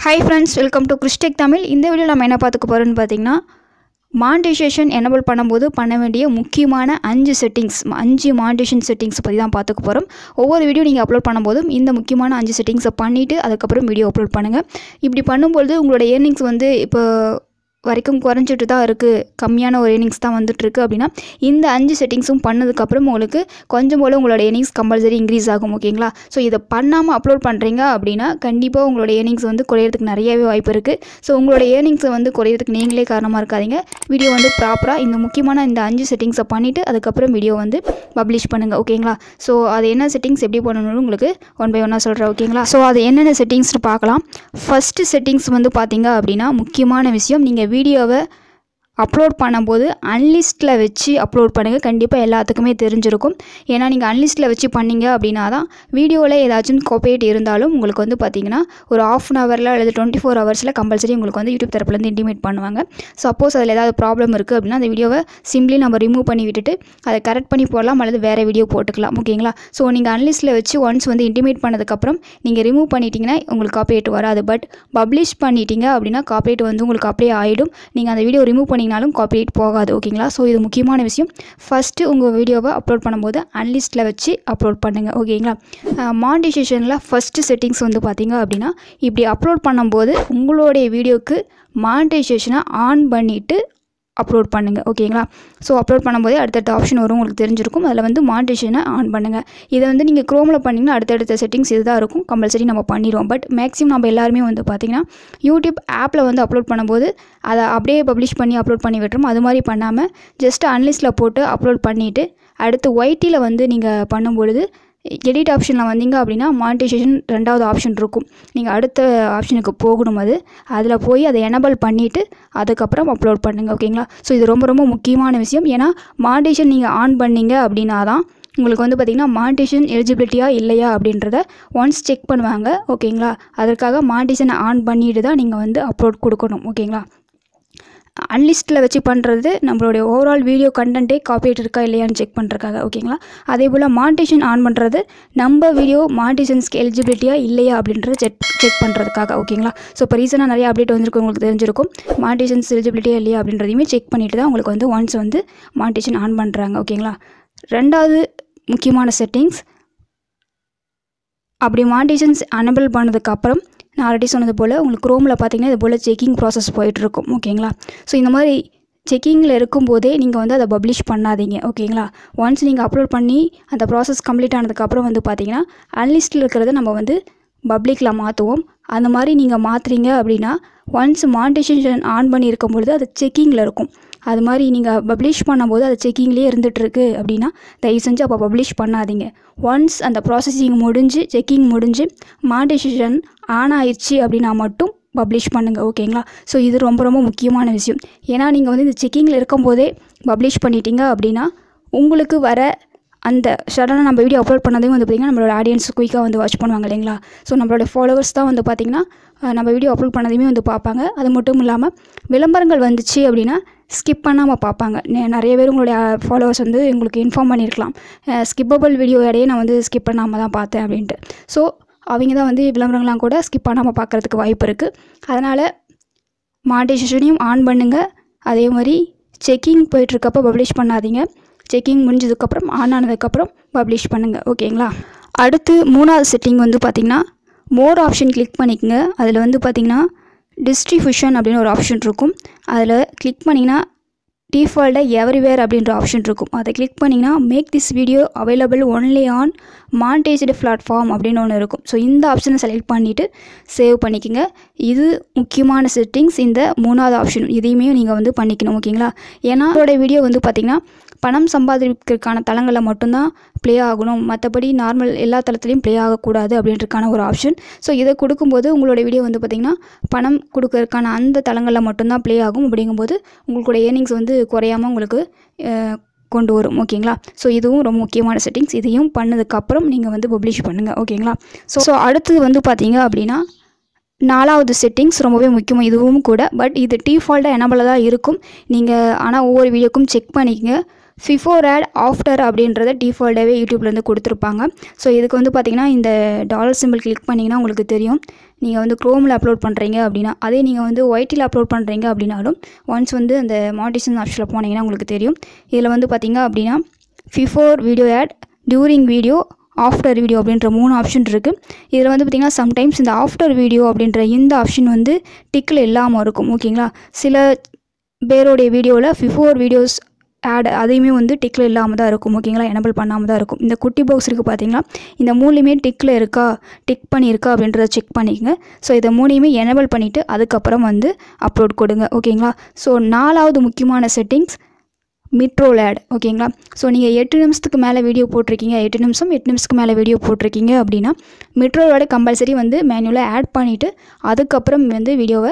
hi friends welcome to கிறிஸ்டெக் தமிழ் இந்த video நம்ம என்ன பார்த்துக்க போகிறோம்னு பார்த்தீங்கன்னா மானிட்டைசேஷன் எனபிள் பண்ணும்போது பண்ண வேண்டிய முக்கியமான அஞ்சு செட்டிங்ஸ் அஞ்சு மானிட்டேஷன் செட்டிங்ஸ் பற்றி தான் பார்த்துக்க போகிறோம் ஒவ்வொரு வீடியோ நீங்கள் அப்லோட் பண்ணும்போதும் இந்த முக்கியமான அஞ்சு செட்டிங்ஸை பண்ணிவிட்டு அதுக்கப்புறம் வீடியோ அப்லோட் பண்ணுங்கள் இப்படி பண்ணும்பொழுது உங்களோட ஏர்னிங்ஸ் வந்து இப்போ வரைக்கும் குறைஞ்சிட்டு தான் இருக்குது கம்மியான ஒரு ஏர்னிங்ஸ் தான் வந்துட்டுருக்கு அப்படின்னா இந்த அஞ்சு செட்டிங்ஸும் பண்ணதுக்கப்புறம் உங்களுக்கு கொஞ்சம் போல் உங்களோட ஏர்னிங்ஸ் கம்பல்சரி இன்க்ரீஸ் ஆகும் ஓகேங்களா ஸோ இதை பண்ணாமல் அப்லோட் பண்ணுறீங்க அப்படின்னா கண்டிப்பாக உங்களோட ஏர்னிங்ஸ் வந்து குறையிறதுக்கு நிறையவே வாய்ப்பு இருக்குது ஸோ உங்களோட ஏர்னிங்ஸை வந்து குறையிறதுக்கு நீங்களே காரணமாக இருக்காதீங்க வீடியோ வந்து ப்ராப்பராக இந்த முக்கியமான இந்த அஞ்சு செட்டிங்ஸை பண்ணிவிட்டு அதுக்கப்புறம் வீடியோ வந்து பப்ளிஷ் பண்ணுங்கள் ஓகேங்களா ஸோ அது என்ன செட்டிங்ஸ் எப்படி பண்ணணும்னு உங்களுக்கு ஒன் பை ஒன்னாக சொல்கிறேன் ஓகேங்களா ஸோ அது என்னென்ன செட்டிங்ஸ்னு பார்க்கலாம் ஃபஸ்ட்டு செட்டிங்ஸ் வந்து பார்த்தீங்க அப்படின்னா முக்கியமான விஷயம் நீங்கள் வீடியோவை அப்லோட் பண்ணும்போது அன்லிஸ்ட்டில் வச்சு அப்லோட் பண்ணுங்கள் கண்டிப்பாக எல்லாத்துக்குமே தெரிஞ்சிருக்கும் ஏன்னா நீங்கள் அன்லிஸ்ட்டில் வச்சு பண்ணீங்க அப்படின்னா தான் வீடியோவில் ஏதாச்சும் கோப்பேட் இருந்தாலும் உங்களுக்கு வந்து பார்த்தீங்கன்னா ஒரு ஆஃப் அன் ஹவரில் அல்லது டுவெண்ட்டி ஃபோர் ஹவர்ஸில் கம்பல்சரி உங்களுக்கு வந்து யூடியூப் தரப்புலேருந்து இன்டிமேட் பண்ணுவாங்க சப்போஸ் அதில் ஏதாவது ப்ராப்ளம் இருக்குது அப்படின்னா அந்த வீடியோவை சிம்பிளி நம்ம ரிமூவ் பண்ணி விட்டுட்டு அதை கரெக்ட் பண்ணி போடலாம் அல்லது வேறு வீடியோ போட்டுக்கலாம் ஓகேங்களா ஸோ நீங்கள் அன்லிஸ்ட்டில் வச்சு ஒன்ஸ் வந்து இன்டிமேட் பண்ணதுக்கப்புறம் நீங்கள் ரிமூவ் பண்ணிட்டீங்கன்னா உங்களுக்கு காப்பரேட் வராது பட் பப்ளிஷ் பண்ணிட்டீங்க அப்படின்னா காப்பரேட் வந்து உங்களுக்கு அப்படியே ஆகிடும் நீங்கள் அந்த வீடியோ ரிமூவ் பண்ணிங்கனாலும் காப்பரேட் போகாது ஓகேங்களா ஸோ இது முக்கியமான விஷயம் ஃபஸ்ட்டு உங்கள் வீடியோவை அப்லோட் பண்ணும்போது அன்லிஸ்ட்டில் வச்சு அப்லோட் பண்ணுங்கள் ஓகேங்களா மானிட்டைசேஷனில் ஃபஸ்ட்டு செட்டிங்ஸ் வந்து பார்த்தீங்க அப்படின்னா இப்படி அப்லோட் பண்ணும்போது உங்களுடைய வீடியோக்கு மானிட்டைசேஷனை ஆன் பண்ணிவிட்டு அப்லோட் பண்ணுங்கள் ஓகேங்களா ஸோ அப்லோட் பண்ணும்போதே அடுத்தடுத்த ஆப்ஷன் வரும் உங்களுக்கு தெரிஞ்சிருக்கும் அதில் வந்து மானிட்டேஷனை ஆன் பண்ணுங்கள் இதை வந்து நீங்கள் க்ரோமில் பண்ணிங்கன்னா அடுத்தடுத்த செட்டிங்ஸ் இதுதான் இருக்கும் கம்பல்சரி நம்ம பண்ணிடுவோம் பட் மேக்ஸிமம் நம்ம எல்லாருமே வந்து பார்த்திங்கன்னா யூடியூப் ஆப்பில் வந்து அப்லோட் பண்ணும்போது அதை அப்படியே பப்ளிஷ் பண்ணி அப்லோட் பண்ணி விட்டுரும் அது மாதிரி பண்ணாமல் ஜஸ்ட் அன்லிஸ்ட்டில் போட்டு அப்லோட் பண்ணிவிட்டு அடுத்து ஒய்டியில் வந்து நீங்கள் பண்ணும்பொழுது எடிட் ஆப்ஷனில் வந்தீங்க அப்படின்னா மானிட்டைசேஷன் ரெண்டாவது ஆப்ஷன் இருக்கும் நீங்கள் அடுத்த ஆப்ஷனுக்கு போகணும் அது அதில் போய் அதை எனபிள் பண்ணிவிட்டு அதுக்கப்புறம் அப்லோட் பண்ணுங்கள் ஓகேங்களா ஸோ இது ரொம்ப ரொம்ப முக்கியமான விஷயம் ஏன்னா மானிட்டேஷன் நீங்கள் ஆன் பண்ணீங்க அப்படின்னா தான் உங்களுக்கு வந்து பார்த்திங்கன்னா மானிட்டேஷன் எலிஜிபிலிட்டியா இல்லையா அப்படின்றத ஒன்ஸ் செக் பண்ணுவாங்க ஓகேங்களா அதற்காக மானிட்டேஷனை ஆன் பண்ணிட்டு தான் நீங்கள் வந்து அப்லோட் கொடுக்கணும் ஓகேங்களா அன்லிஸ்ட்டில் வச்சு பண்ணுறது நம்மளுடைய ஓவரால் வீடியோ கண்டென்ட்டே காப்பிரைட் இருக்கா இல்லையான்னு செக் பண்ணுறக்காக ஓகேங்களா அதே போல் மானிட்டேஷன் ஆன் பண்ணுறது நம்ம வீடியோ மானிட்டேஷன்ஸ்க்கு எலிஜிபிலிட்டியா இல்லையா அப்படின்றத செக் செக் பண்ணுறதுக்காக ஓகேங்களா ஸோ இப்போ ரீசனாக நிறைய அப்டேட் வந்திருக்கு உங்களுக்கு தெரிஞ்சிருக்கும் மானிட்டேஷன்ஸ் எலிஜிபிலிட்டியா இல்லையா அப்படின்றதையுமே செக் பண்ணிட்டு தான் உங்களுக்கு வந்து ஒன்ஸ் வந்து மானிட்டேஷன் ஆன் பண்ணுறாங்க ஓகேங்களா ரெண்டாவது முக்கியமான செட்டிங்ஸ் அப்படி மானிட்டேஷன்ஸ் அனபிள் பண்ணதுக்கப்புறம் நான் ஆல்ரெடி சொன்னது போல் உங்களுக்கு க்ரோமில் பார்த்தீங்கன்னா இது போல் செக்கிங் ப்ராசஸ் போயிட்டுருக்கும் ஓகேங்களா ஸோ இந்த மாதிரி செக்கிங்கில் இருக்கும்போதே நீங்கள் வந்து அதை பப்ளிஷ் பண்ணாதீங்க ஓகேங்களா ஒன்ஸ் நீங்கள் அப்லோட் பண்ணி அந்த ப்ராசஸ் கம்ப்ளீட் ஆனதுக்கப்புறம் வந்து பார்த்தீங்கன்னா அன்லிஸ்ட்டில் இருக்கிறத நம்ம வந்து பப்ளிக்கில் மாற்றுவோம் அந்த மாதிரி நீங்கள் மாற்றுறீங்க அப்படின்னா ஒன்ஸ் மானிட்டேஷன் ஆன் பண்ணி இருக்கும் பொழுது அது செக்கிங்கில் இருக்கும் அது மாதிரி நீங்கள் பப்ளிஷ் பண்ணும்போது அது செக்கிங்லேயே இருந்துகிட்ருக்கு அப்படின்னா தயவு செஞ்சு அப்போ பப்ளிஷ் பண்ணாதீங்க ஒன்ஸ் அந்த ப்ராசஸிங் முடிஞ்சு செக்கிங் முடிஞ்சு மானிட்டேஷன் ஆன் ஆயிடுச்சு அப்படின்னா மட்டும் பப்ளிஷ் பண்ணுங்கள் ஓகேங்களா ஸோ இது ரொம்ப ரொம்ப முக்கியமான விஷயம் ஏன்னா நீங்கள் வந்து இந்த செக்கிங்கில் இருக்கும்போதே பப்ளிஷ் பண்ணிட்டீங்க அப்படின்னா உங்களுக்கு வர அந்த சடனாக நம்ம வீடியோ அப்லோட் பண்ணதையும் வந்து பார்த்திங்கன்னா நம்மளோட ஆடியன்ஸ் குயிக்காக வந்து வாட்ச் பண்ணுவாங்க இல்லைங்களா ஸோ நம்மளோட ஃபாலோவர்ஸ் தான் வந்து பார்த்திங்கன்னா நம்ம வீடியோ அப்லோட் பண்ணதையுமே வந்து பார்ப்பாங்க அது மட்டும் இல்லாமல் விளம்பரங்கள் வந்துச்சு அப்படின்னா ஸ்கிப் பண்ணாமல் பார்ப்பாங்க நிறைய பேர் உங்களுடைய ஃபாலோவர்ஸ் வந்து உங்களுக்கு இன்ஃபார்ம் பண்ணியிருக்கலாம் ஸ்கிப்பபிள் வீடியோ இடையே நான் வந்து ஸ்கிப் பண்ணாமல் தான் பார்த்தேன் அப்படின்ட்டு ஸோ அவங்க தான் வந்து விளம்பரங்கள்லாம் கூட ஸ்கிப் பண்ணாமல் பார்க்குறதுக்கு வாய்ப்பு இருக்குது அதனால் மானிட்டைசேஷனையும் ஆன் பண்ணுங்கள் அதே மாதிரி செக்கிங் போயிட்டுருக்கப்போ பப்ளிஷ் பண்ணாதீங்க செக்கிங் முடிஞ்சதுக்கப்புறம் ஆன் ஆனதுக்கப்புறம் பப்ளிஷ் பண்ணுங்கள் ஓகேங்களா அடுத்து மூணாவது செட்டிங் வந்து பார்த்திங்கன்னா மோர் ஆப்ஷன் கிளிக் பண்ணிக்கங்க அதில் வந்து பார்த்திங்கன்னா டிஸ்ட்ரிபியூஷன் அப்படின்னு ஒரு ஆப்ஷன் இருக்கும் அதில் கிளிக் பண்ணிங்கன்னா டிஃபால்ட்டாக எவ்ரிவேர் அப்படின்ற ஆப்ஷன் இருக்கும் அதை கிளிக் பண்ணிங்கன்னா make this video available only on monetised platform அப்படின்னு ஒன்று இருக்கும் ஸோ இந்த ஆப்ஷனை செலக்ட் பண்ணிவிட்டு சேவ் பண்ணிக்கோங்க இது முக்கியமான செட்டிங்ஸ் இந்த மூணாவது ஆப்ஷன் இதையுமே நீங்கள் வந்து பண்ணிக்கணும் ஓகேங்களா ஏன்னா அதோட வீடியோ வந்து பார்த்திங்கன்னா பணம் சம்பாதிக்கிறதுக்கான தளங்களில் மட்டும்தான் ப்ளே ஆகணும் மற்றபடி நார்மல் எல்லா தளத்துலையும் ப்ளே ஆகக்கூடாது அப்படின்றதுக்கான ஒரு ஆப்ஷன் ஸோ இதை கொடுக்கும்போது உங்களோட வீடியோ வந்து பார்த்திங்கன்னா பணம் கொடுக்கறதுக்கான அந்த தளங்களில் மட்டும்தான் ப்ளே ஆகும் அப்படிங்கும்போது உங்களுடைய ஏர்னிங்ஸ் வந்து குறையாமல் உங்களுக்கு கொண்டு வரும் ஓகேங்களா ஸோ இதுவும் ரொம்ப முக்கியமான செட்டிங்ஸ் இதையும் பண்ணதுக்கப்புறம் நீங்கள் வந்து பப்ளிஷ் பண்ணுங்கள் ஓகேங்களா ஸோ ஸோ அடுத்தது வந்து பார்த்தீங்க அப்படின்னா நாலாவது செட்டிங்ஸ் ரொம்பவே முக்கியம் இதுவும் கூட பட் இது டிஃபால்ட்டாக எனபிளாக தான் இருக்கும் நீங்கள் ஆனால் ஒவ்வொரு வீடியோக்கும் செக் பண்ணிக்கங்க ஃபிஃபோர் ஆட் ஆஃப்டர் அப்படின்றத டிஃபால்ட்டாகவே யூடியூப்லேருந்து கொடுத்துருப்பாங்க ஸோ இதுக்கு வந்து பார்த்திங்கன்னா இந்த டாலர் சிம்பிள் கிளிக் பண்ணிங்கன்னா உங்களுக்கு தெரியும் நீங்கள் வந்து க்ரோமில் அப்லோட் பண்ணுறீங்க அப்படின்னா அதே நீங்கள் வந்து ஒய்டியில் அப்லோட் பண்ணுறீங்க அப்படின்னாலும் ஒன்ஸ் வந்து அந்த மானிட்டேஷன் ஆப்ஷனில் போனீங்கன்னா உங்களுக்கு தெரியும் இதில் வந்து பார்த்தீங்க அப்படின்னா before video ad during video after video அப்படின்ற மூணு ஆப்ஷன் இருக்குது இதில் வந்து பார்த்திங்கன்னா சம்டைம்ஸ் இந்த ஆஃப்டர் வீடியோ அப்படின்ற இந்த ஆப்ஷன் வந்து டிக்கில் இல்லாமல் இருக்கும் ஓகேங்களா சில பேருடைய வீடியோவில் பிஃபோர் வீடியோஸ் ஆட் அதையுமே வந்து டிக்கில் இல்லாமல் தான் இருக்கும் ஓகேங்களா எனபிள் பண்ணாமல் தான் இருக்கும் இந்த குட்டி பாக்ஸ் இருக்குது பார்த்தீங்களா இந்த மூணுலையுமே டிக்கில் இருக்கா டிக் பண்ணியிருக்கா அப்படின்றத செக் பண்ணிக்கங்க ஸோ இதை மூணையுமே எனபிள் பண்ணிவிட்டு அதுக்கப்புறம் வந்து அப்லோட் கொடுங்க ஓகேங்களா ஸோ நாலாவது முக்கியமான செட்டிங்ஸ் மிட்ரோல் ஆட் ஓகேங்களா ஸோ நீங்கள் எட்டு நிமிஷத்துக்கு மேலே வீடியோ போட்டிருக்கீங்க எட்டு நிமிஷம் எட்டு நிமிஷத்துக்கு மேலே வீடியோ போட்டிருக்கீங்க அப்படின்னா மிட்ரோலோட கம்பல்சரி வந்து மேனுவலாக ஆட் பண்ணிவிட்டு அதுக்கப்புறம் வந்து வீடியோவை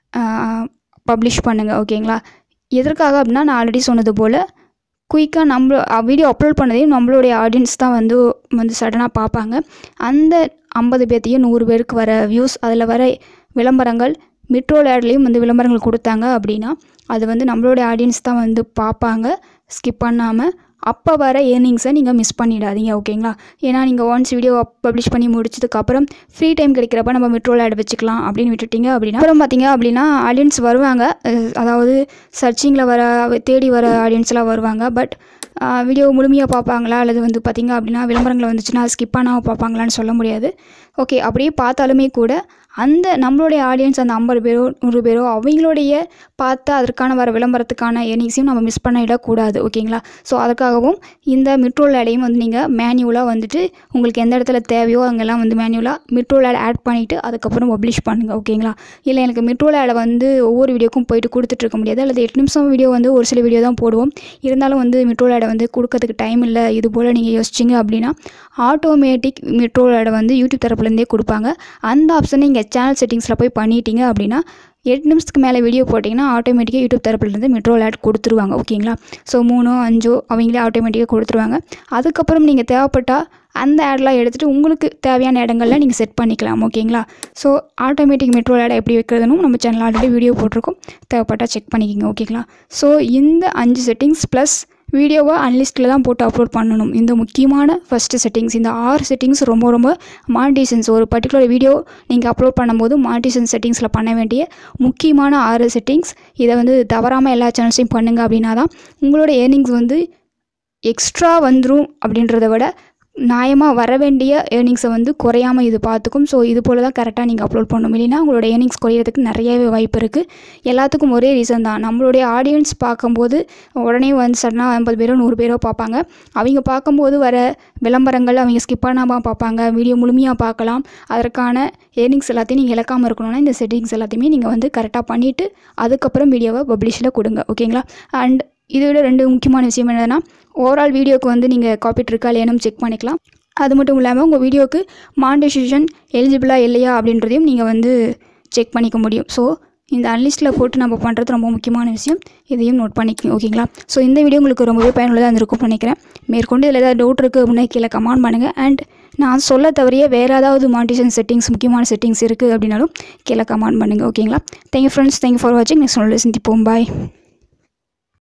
பப்ளிஷ் பண்ணுங்கள் ஓகேங்களா எதற்காக அப்படின்னா நான் ஆல்ரெடி சொன்னது போல் குயிக்காக நம்ம வீடியோ அப்லோட் பண்ணதையும் நம்மளுடைய ஆடியன்ஸ் தான் வந்து வந்து சடனாக பார்ப்பாங்க அந்த ஐம்பது பேர்த்தையும் நூறு பேருக்கு வர வியூஸ் அதில் வர விளம்பரங்கள் மிட்ரோல் ஆட்லேயும் வந்து விளம்பரங்கள் கொடுத்தாங்க அப்படின்னா அது வந்து நம்மளுடைய ஆடியன்ஸ் தான் வந்து பார்ப்பாங்க ஸ்கிப் பண்ணாமல் அப்போ வர ஏர்னிங்ஸை நீங்கள் மிஸ் பண்ணிடாதீங்க ஓகேங்களா ஏன்னா நீங்கள் ஒன்ஸ் வீடியோ பப்ளிஷ் பண்ணி முடிச்சதுக்கப்புறம் ஃப்ரீ டைம் கிடைக்கிறப்ப நம்ம மெட்ரோல் ஆட் வச்சுக்கலாம் அப்படின்னு விட்டுட்டீங்க அப்படின்னா அப்புறம் பார்த்தீங்க அப்படின்னா ஆடியன்ஸ் வருவாங்க அஹ் அதாவது சர்ச்சிங்கில் வர தேடி வர ஆடியன்ஸ்லாம் வருவாங்க பட் வீடியோ முழுமையாக பார்ப்பாங்களா அல்லது வந்து பார்த்திங்க அப்படின்னா விளம்பரங்கள் வந்துச்சுன்னா ஸ்கிப் பண்ணாமல் பார்ப்பாங்களான்னு சொல்ல முடியாது ஓகே அப்படியே பார்த்தாலுமே கூட அந்த நம்மளுடைய ஆடியன்ஸ் அந்த ஐம்பது பேரோ நூறு பேரோ அவங்களுடைய பார்த்து அதற்கான வர விளம்பரத்துக்கான ஏர்னிங்ஸையும் நம்ம மிஸ் பண்ணிடக்கூடாது ஓகேங்களா ஸோ அதுக்காகவும் இந்த மிட்ரோல் ஆடையும் வந்து நீங்கள் மேனுவலாக வந்துட்டு உங்களுக்கு எந்த இடத்துல தேவையோ அங்கெல்லாம் வந்து மேனுவலாக மிட்ரோல் ஆட் ஆட் பண்ணிவிட்டு அதுக்கப்புறம் பப்ளிஷ் பண்ணுங்கள் ஓகேங்களா இல்லை எனக்கு மிட்ரோல் ஆடை வந்து ஒவ்வொரு வீடியோக்கும் போயிட்டு கொடுத்துட்டு இருக்க முடியாது அல்லது எட்டு நிமிஷம் வீடியோ வந்து ஒரு சில வீடியோ தான் போடுவோம் இருந்தாலும் வந்து மிட்ரோல் ஆடை வந்து கொடுக்கறதுக்கு டைம் இல்லை இது போல் நீங்கள் யோசிச்சிங்க அப்படின்னா ஆட்டோமேட்டிக் மிட்ரோல் ஆடை வந்து யூடியூப் தரப்புலேருந்தே கொடுப்பாங்க அந்த ஆப்ஷனை நீங்கள் சேனல் செட்டிங்ஸில் போய் பண்ணிட்டீங்க அப்படின்னா எட்டு நிமிஷத்துக்கு மேலே வீடியோ போட்டிங்கன்னா ஆட்டோமேட்டிக்காக யூடியூப் தரப்புலேருந்து மெட்ரோல் ஆட் கொடுத்துருவாங்க ஓகேங்களா ஸோ மூணோ அஞ்சோ அவங்களே ஆட்டோமேட்டிக்காக கொடுத்துருவாங்க அதுக்கப்புறம் நீங்கள் தேவைப்பட்டால் அந்த ஆட்லாம் எடுத்துகிட்டு உங்களுக்கு தேவையான இடங்கள்ல நீங்கள் செட் பண்ணிக்கலாம் ஓகேங்களா ஸோ ஆட்டோமேட்டிக் மெட்ரோல் ஆடை எப்படி வைக்கிறதுனும் நம்ம சேனல் ஆல்ரெடி வீடியோ போட்டிருக்கோம் தேவைப்பட்டால் செக் பண்ணிக்கோங்க ஓகேங்களா ஸோ இந்த அஞ்சு செட்டிங்ஸ் ப்ளஸ் வீடியோவை அன்லிஸ்ட்டில் தான் போட்டு அப்லோட் பண்ணணும் இந்த முக்கியமான ஃபஸ்ட்டு செட்டிங்ஸ் இந்த ஆறு செட்டிங்ஸ் ரொம்ப ரொம்ப மானிட்டேஷன்ஸ் ஒரு பர்டிகுலர் வீடியோ நீங்கள் அப்லோட் பண்ணும்போது மானிட்டேஷன் செட்டிங்ஸில் பண்ண வேண்டிய முக்கியமான ஆறு செட்டிங்ஸ் இதை வந்து தவறாமல் எல்லா சேனல்ஸையும் பண்ணுங்க அப்படின்னா தான் உங்களோட ஏர்னிங்ஸ் வந்து எக்ஸ்ட்ரா வந்துடும் அப்படின்றத விட நியாயமாக வர வேண்டிய ஏர்னிங்ஸை வந்து குறையாமல் இது பார்த்துக்கும் ஸோ இது போல் தான் கரெக்டாக நீங்கள் அப்லோட் பண்ணணும் இல்லைன்னா உங்களோட ஏர்னிங்ஸ் குறையிறதுக்கு நிறையவே வாய்ப்பு இருக்குது எல்லாத்துக்கும் ஒரே ரீசன் தான் நம்மளுடைய ஆடியன்ஸ் பார்க்கும்போது உடனே வந்து சடனாக ஐம்பது பேரோ நூறு பேரோ பார்ப்பாங்க அவங்க பார்க்கும்போது வர விளம்பரங்கள் அவங்க ஸ்கிப் பண்ணாமல் பார்ப்பாங்க வீடியோ முழுமையாக பார்க்கலாம் அதற்கான ஏர்னிங்ஸ் எல்லாத்தையும் நீங்கள் இழக்காமல் இருக்கணும்னா இந்த செட்டிங்ஸ் எல்லாத்தையுமே நீங்கள் வந்து கரெக்டாக பண்ணிவிட்டு அதுக்கப்புறம் வீடியோவை பப்ளிஷில் கொடுங்க ஓகேங்களா அண்ட் இதை விட ரெண்டு முக்கியமான விஷயம் என்னன்னா ஓவரால் வீடியோக்கு வந்து நீங்கள் காப்பிட் இருக்கா இல்லையானும் செக் பண்ணிக்கலாம் அது மட்டும் இல்லாமல் உங்கள் வீடியோக்கு மானிட்டைசேஷன் எலிஜிபிளா இல்லையா அப்படின்றதையும் நீங்கள் வந்து செக் பண்ணிக்க முடியும் ஸோ இந்த அன்லிஸ்ட்டில் போட்டு நம்ம பண்ணுறது ரொம்ப முக்கியமான விஷயம் இதையும் நோட் பண்ணிக்கோங்க ஓகேங்களா ஸோ இந்த வீடியோ உங்களுக்கு ரொம்பவே பயனுள்ளதாக இருந்திருக்கும்னு நினைக்கிறேன் மேற்கொண்டு இதில் ஏதாவது டவுட் இருக்குது அப்படின்னா கீழே கமெண்ட் பண்ணுங்கள் அண்ட் நான் சொல்ல தவறிய வேறு ஏதாவது மானிட்டேஷன் செட்டிங்ஸ் முக்கியமான செட்டிங்ஸ் இருக்குது அப்படின்னாலும் கீழே கமெண்ட் பண்ணுங்கள் ஓகேங்களா தேங்க்யூ ஃப்ரெண்ட்ஸ் தேங்க்யூ ஃபார் வாட்சிங் நெக்ஸ்ட் சொல்ல சந்திப்போம் பாய்